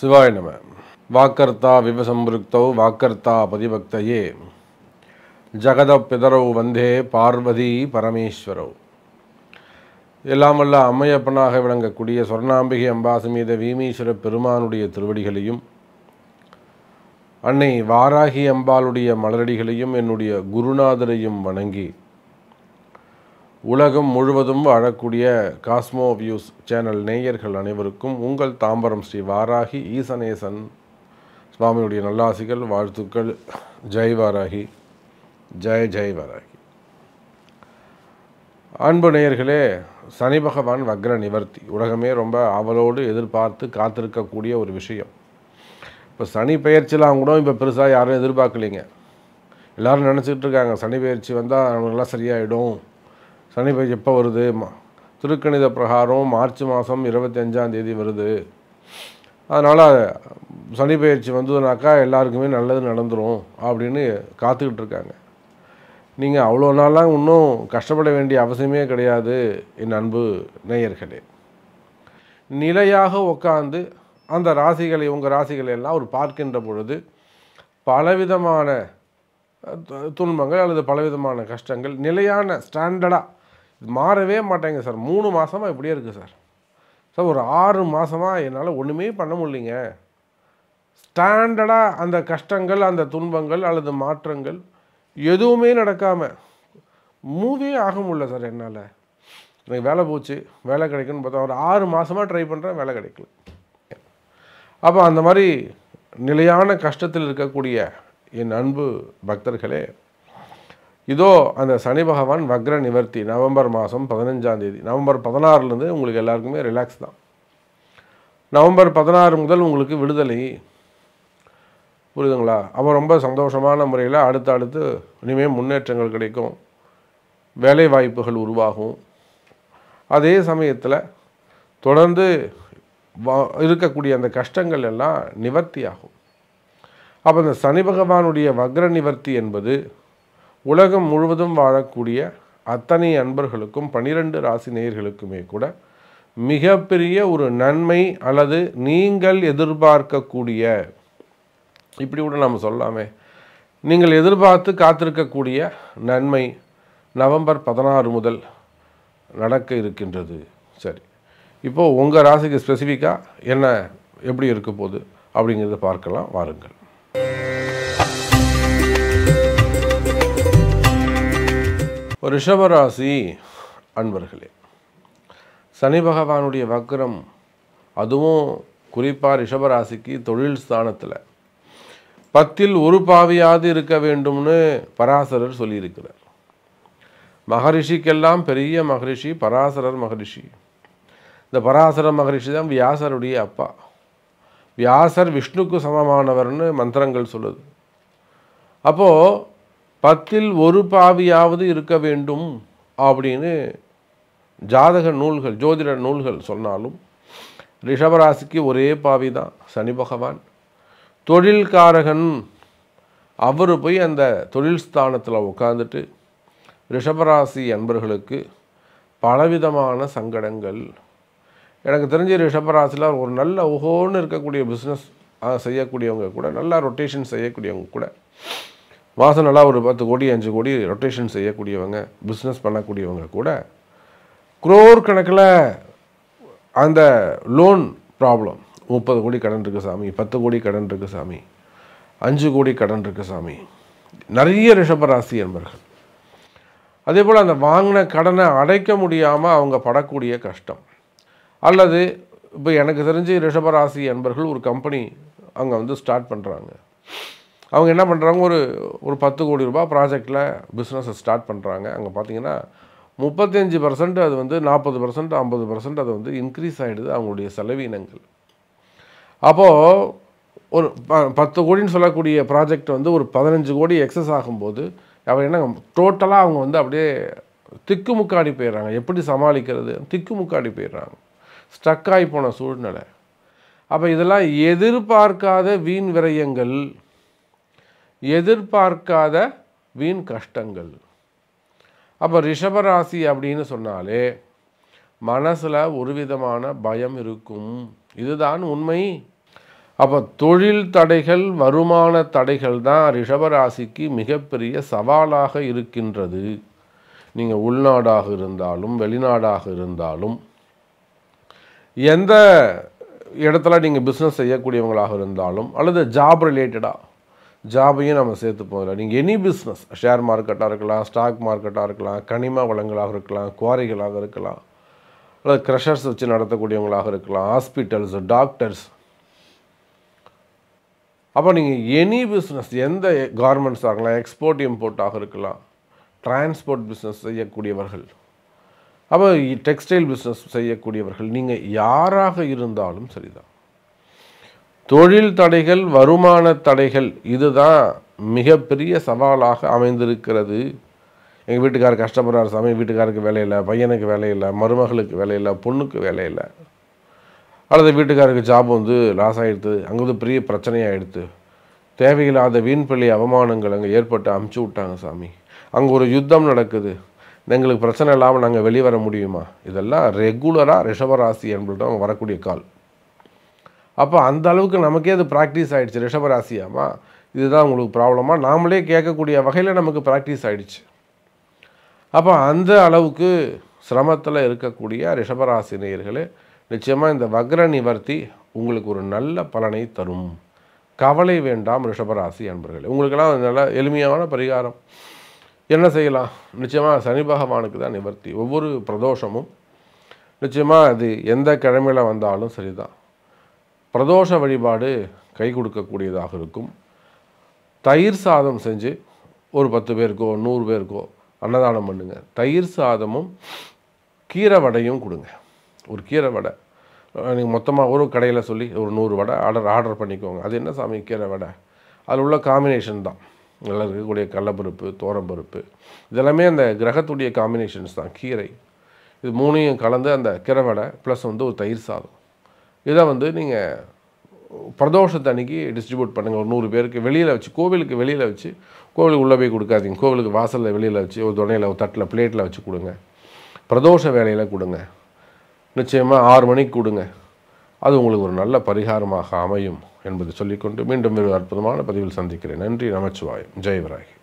சிவாய நம வாக்கர்த்தா விவசம்பிருக்தௌ வாக்கர்த்தா பதிபக்தையே ஜகத பிதரௌ வந்தே பார்வதி பரமேஸ்வரௌ எல்லாம் வல்ல அம்மையப்பனாக விளங்கக்கூடிய சொர்ணாம்பிகை அம்பாசமீத வீமீஸ்வர பெருமானுடைய திருவடிகளையும் அன்னை வாராகி அம்பாளுடைய மலரடிகளையும் என்னுடைய குருநாதரையும் வணங்கி உலகம் முழுவதும் வாழக்கூடிய காஸ்மோ வியூஸ் சேனல் நேயர்கள் அனைவருக்கும் உங்கள் தாம்பரம் ஸ்ரீ வாராகி ஈசனேசன் சுவாமியுடைய நல்லாசிகள் வாழ்த்துக்கள் ஜெய் வாராகி ஜெய் ஜெய் வாராகி அன்பு நேயர்களே சனி பகவான் வக்ர நிவர்த்தி உலகமே ரொம்ப ஆவலோடு எதிர்பார்த்து காத்திருக்கக்கூடிய ஒரு விஷயம் இப்போ சனி பெயர்ச்சிலாம் கூட இப்போ பெருசாக யாரும் எதிர்பார்க்கலைங்க எல்லாரும் நினச்சிக்கிட்டு இருக்காங்க சனி பெயர்ச்சி வந்தால் அவங்களுக்கெல்லாம் சரியாயிடும் சனி பெயர்ச்சி எப்போ வருது மா- திருக்கணித பிரகாரம் மார்ச் மாதம் இருபத்தஞ்சாம் தேதி வருது அதனால் சனி பெயர்ச்சி வந்ததுனாக்கா எல்லாருக்குமே நல்லது நடந்துரும் அப்படின்னு காத்துக்கிட்டு இருக்காங்க நீங்கள் அவ்வளோ நாளாக இன்னும் கஷ்டப்பட வேண்டிய அவசியமே கிடையாது என் அன்பு நேயர்களே நிலையாக உட்காந்து அந்த ராசிகளை உங்கள் ராசிகளை எல்லாம் ஒரு பார்க்கின்ற பொழுது பலவிதமான அஹ், து- துன்பங்கள் அல்லது பலவிதமான கஷ்டங்கள் நிலையான ஸ்டாண்டர்டாக மாறவே மாட்டேங்க சார் மூணு மாதமாக இப்படியே இருக்குது சார் சார் ஒரு ஆறு மாதமாக என்னால் ஒன்றுமே பண்ண முடியலைங்க ஸ்டாண்டர்டாக அந்த கஷ்டங்கள் அந்த துன்பங்கள் அல்லது மாற்றங்கள் எதுவுமே நடக்காமல் மூவியே ஆக முடியல சார் என்னால் எனக்கு வேலை போச்சு வேலை கிடைக்குன்னு பார்த்தா ஒரு ஆறு மாதமாக ட்ரை பண்ணுறேன் வேலை கிடைக்கல அப்போ அந்த மாதிரி நிலையான கஷ்டத்தில் இருக்கக்கூடிய என் அன்பு பக்தர்களே இதோ அந்த சனி பகவான் வக்ர நிவர்த்தி நவம்பர் மாதம் பதினஞ்சாம் தேதி நவம்பர் பதினாறுலேருந்து உங்களுக்கு எல்லாருக்குமே ரிலாக்ஸ் தான் நவம்பர் பதினாறு முதல் உங்களுக்கு விடுதலை புரியுதுங்களா அப்போ ரொம்ப சந்தோஷமான முறையில் அடுத்து அடுத்து இனிமேல் முன்னேற்றங்கள் கிடைக்கும் வேலை வாய்ப்புகள் உருவாகும் அதே சமயத்தில் தொடர்ந்து வா- இருக்கக்கூடிய அந்த கஷ்டங்கள் எல்லாம் நிவர்த்தி ஆகும் அப்போ இந்த சனி பகவானுடைய வக்ர நிவர்த்தி என்பது உலகம் முழுவதும் வாழக்கூடிய அத்தனை அன்பர்களுக்கும் பனிரெண்டு ராசி நேயர்களுக்குமே கூட மிகப்பெரிய ஒரு நன்மை அல்லது நீங்கள் எதிர்பார்க்கக்கூடிய இப்படி கூட நம்ம சொல்லலாமே நீங்கள் எதிர்பார்த்து காத்திருக்கக்கூடிய நன்மை நவம்பர் பதினாறு முதல் நடக்க இருக்கின்றது சரி இப்போது உங்கள் ராசிக்கு ஸ்பெசிஃபிக்காக என்ன எப்படி இருக்க போகுது அப்படிங்கிறத பார்க்கலாம் வாருங்கள் ரிஷபராசி அன்பர்களே சனி பகவானுடைய வக்ரம் அதுவும் குறிப்பாக ரிஷபராசிக்கு தொழில் ஸ்தானத்தில் பத்தில் ஒரு பாவியாவது இருக்க வேண்டும்னு பராசரர் சொல்லியிருக்கிறார் மகரிஷிக்கெல்லாம் பெரிய மகரிஷி பராசரர் மகரிஷி இந்த பராசர மகரிஷி தான் வியாசருடைய அப்பா வியாசர் விஷ்ணுக்கு சமமானவர்னு மந்திரங்கள் சொல்லுது அப்போது பத்தில் ஒரு பாவியாவது இருக்க வேண்டும் அப்படின்னு ஜாதக நூல்கள் ஜோதிட நூல்கள் சொன்னாலும் ரிஷபராசிக்கு ஒரே பாவி தான் சனி பகவான் தொழில்காரகன் அவர் போய் அந்த தொழில் ஸ்தானத்தில் உட்காந்துட்டு ரிஷபராசி அன்பர்களுக்கு பலவிதமான சங்கடங்கள் எனக்கு தெரிஞ்ச ரிஷபராசியில் ஒரு நல்ல ஓஹோன்னு இருக்கக்கூடிய பிஸ்னஸ் செய்யக்கூடியவங்க கூட நல்லா ரொட்டேஷன் செய்யக்கூடியவங்க கூட மாதம் நல்லா ஒரு பத்து கோடி அஞ்சு கோடி ரொட்டேஷன் செய்யக்கூடியவங்க பிஸ்னஸ் பண்ணக்கூடியவங்க கூட குரோர் கணக்கில் அந்த லோன் ப்ராப்ளம் முப்பது கோடி கடன் இருக்கு சாமி பத்து கோடி கடன் இருக்கு சாமி அஞ்சு கோடி கடன் இருக்கு சாமி நிறைய ரிஷபராசி என்பர்கள் அதே போல் அந்த வாங்கின கடனை அடைக்க முடியாமல் அவங்க படக்கூடிய கஷ்டம் அல்லது இப்போ எனக்கு தெரிஞ்சு ரிஷபராசி என்பர்கள் ஒரு கம்பெனி அங்கே வந்து ஸ்டார்ட் பண்ணுறாங்க அவங்க என்ன பண்ணுறாங்க ஒரு ஒரு பத்து கோடி ரூபாய் ப்ராஜெக்டில் பிஸ்னஸை ஸ்டார்ட் பண்ணுறாங்க அங்கே பார்த்தீங்கன்னா முப்பத்தஞ்சு பர்சன்ட் அது வந்து நாற்பது பர்சன்ட் ஐம்பது பர்சன்ட் அது வந்து இன்க்ரீஸ் ஆகிடுது அவங்களுடைய செலவீனங்கள் அப்போது ஒரு ப- பத்து கோடின்னு சொல்லக்கூடிய ப்ராஜெக்ட் வந்து ஒரு பதினஞ்சு கோடி எக்ஸஸ் ஆகும்போது அவன் என்ன டோட்டலாக அவங்க வந்து அப்படியே திக்குமுக்காடி போயிடுறாங்க எப்படி சமாளிக்கிறது திக்குமுக்காடி போயிடுறாங்க ஸ்டக் ஆகி போன சூழ்நிலை அப்போ இதெல்லாம் எதிர்பார்க்காத வீண் விரயங்கள் எதிர்பார்க்காத வீண் கஷ்டங்கள் அப்போ ரிஷபராசி அப்படின்னு சொன்னாலே மனசில் ஒரு விதமான பயம் இருக்கும் இதுதான் உண்மை அப்போ தொழில் தடைகள் வருமான தடைகள் தான் ரிஷபராசிக்கு மிகப்பெரிய சவாலாக இருக்கின்றது நீங்கள் உள்நாடாக இருந்தாலும் வெளிநாடாக இருந்தாலும் எந்த இடத்துல நீங்கள் பிஸ்னஸ் செய்யக்கூடியவங்களாக இருந்தாலும் அல்லது ஜாப் ரிலேட்டடாக ஜாபையும் நம்ம சேர்த்துப்போம் இல்லை நீங்கள் எனி பிஸ்னஸ் ஷேர் மார்க்கெட்டாக இருக்கலாம் ஸ்டாக் மார்க்கெட்டாக இருக்கலாம் கனிம வளங்களாக இருக்கலாம் குவாரிகளாக இருக்கலாம் அல்லது க்ரஷர்ஸ் வச்சு நடத்தக்கூடியவங்களாக இருக்கலாம் ஹாஸ்பிட்டல்ஸ் டாக்டர்ஸ் அப்போ நீங்கள் எனி பிஸ்னஸ் எந்த கார்மெண்ட்ஸாக இருக்கலாம் எக்ஸ்போர்ட் இம்போர்ட்டாக இருக்கலாம் டிரான்ஸ்போர்ட் பிஸ்னஸ் செய்யக்கூடியவர்கள் அப்போ டெக்ஸ்டைல் பிஸ்னஸ் செய்யக்கூடியவர்கள் நீங்கள் யாராக இருந்தாலும் சரிதான் தொழில் தடைகள் வருமான தடைகள் இதுதான் மிகப்பெரிய சவாலாக அமைந்திருக்கிறது எங்கள் வீட்டுக்காரர் கஷ்டப்படுறாரு சாமி வீட்டுக்காருக்கு வேலை இல்லை பையனுக்கு வேலை இல்லை மருமகளுக்கு வேலை இல்லை பொண்ணுக்கு வேலை இல்லை அல்லது வீட்டுக்காருக்கு ஜாப் வந்து லாஸ் ஆகிடுது அங்கே வந்து பெரிய பிரச்சனையாகிடுது தேவையில்லாத வீண்பள்ளி அவமானங்கள் அங்கே ஏற்பட்டு அமுச்சு விட்டாங்க சாமி அங்கே ஒரு யுத்தம் நடக்குது எங்களுக்கு பிரச்சனை இல்லாமல் நாங்கள் வெளியே வர முடியுமா இதெல்லாம் ரெகுலராக ரிஷபராசி என்பது வரக்கூடிய கால் அப்போ அந்த அளவுக்கு நமக்கே அது ப்ராக்டிஸ் ஆகிடுச்சு ரிஷபராசியாமா இதுதான் உங்களுக்கு ப்ராப்ளமா நாமளே கேட்கக்கூடிய வகையில் நமக்கு ப்ராக்டிஸ் ஆகிடுச்சு அப்போ அந்த அளவுக்கு சிரமத்தில் இருக்கக்கூடிய ரிஷபராசி நேயர்களே நிச்சயமாக இந்த வக்ர நிவர்த்தி உங்களுக்கு ஒரு நல்ல பலனை தரும் கவலை வேண்டாம் ரிஷபராசி அன்பர்களே உங்களுக்கெல்லாம் நல்ல எளிமையான பரிகாரம் என்ன செய்யலாம் நிச்சயமாக சனி பகவானுக்கு தான் நிவர்த்தி ஒவ்வொரு பிரதோஷமும் நிச்சயமாக அது எந்த கிழமையில் வந்தாலும் சரிதான் பிரதோஷ வழிபாடு கை கொடுக்கக்கூடியதாக இருக்கும் தயிர் சாதம் செஞ்சு ஒரு பத்து பேருக்கோ நூறு பேருக்கோ அன்னதானம் பண்ணுங்க தயிர் சாதமும் கீரை வடையும் கொடுங்க ஒரு கீரை வடை நீங்கள் மொத்தமாக ஒரு கடையில் சொல்லி ஒரு நூறு வடை ஆர்டர் ஆர்டர் பண்ணிக்கோங்க அது என்ன சாமி கீரை வடை அதில் உள்ள காம்பினேஷன் தான் நல்லா இருக்கக்கூடிய கடலப்பருப்பு தோரம்பருப்பு இதெல்லாமே அந்த கிரகத்துடைய காம்பினேஷன்ஸ் தான் கீரை இது மூணையும் கலந்து அந்த கீரை வடை ப்ளஸ் வந்து ஒரு தயிர் சாதம் இதை வந்து நீங்கள் பிரதோஷத்து அன்னைக்கு டிஸ்ட்ரிபியூட் பண்ணுங்கள் ஒரு நூறு பேருக்கு வெளியில் வச்சு கோவிலுக்கு வெளியில் வச்சு கோவிலுக்கு உள்ளே போய் கொடுக்காதீங்க கோவிலுக்கு வாசலில் வெளியில் வச்சு ஒரு துணையில் ஒரு தட்டில் பிளேட்டில் வச்சு கொடுங்க பிரதோஷ வேலையில் கொடுங்க நிச்சயமாக ஆறு மணிக்கு கொடுங்க அது உங்களுக்கு ஒரு நல்ல பரிகாரமாக அமையும் என்பதை சொல்லிக்கொண்டு மீண்டும் ஒரு அற்புதமான பதிவில் சந்திக்கிறேன் நன்றி நமச்சிவாயம் ஜெயவராய்